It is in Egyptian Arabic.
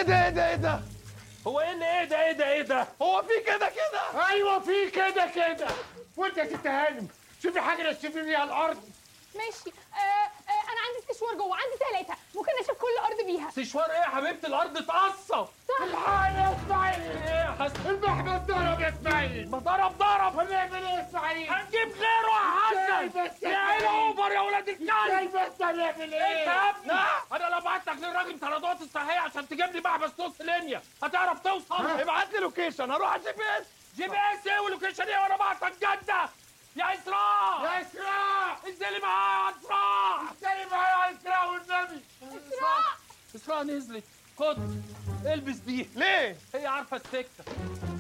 ده ايه ده ايه ده هو ايه اللي ايه ده ايه ده ايه ده هو في كده كده ايوه في كده كده وانت يا ست هانم شوفي حاجه نشفي بيها الارض ماشي آه آه انا عندي استشوار جوه عندي ثلاثة ممكن اشوف كل ارض بيها سشوار ايه يا حبيبتي الارض اتقصى الحقني يا اسماعيل ايه يا حسن المحمل ضرب يا اسماعيل ما ضرب ضرب هنعمل ايه يا اسماعيل هنجيب غيره يا ازاي حسن بس يا يا عيل اسماعيل؟ اوفر يا ولاد ازاي الكلب بس هنعمل انت ايه يا ابني انا لو بعت لك للراجل طردات الصحيه عشان تجيب لي محبس نص لينيا هتعرف توصل ابعت لي لوكيشن هروح على الجي بي اس جي بي اس ايه ولوكيشن ايه وانا بعتك جده يا اسراء يا اسراء انزلي معايا يا اسراء ازاي معايا يا اسراء والنبي اسراء اسراء نزلت خد البس دي ليه هي عارفه السكه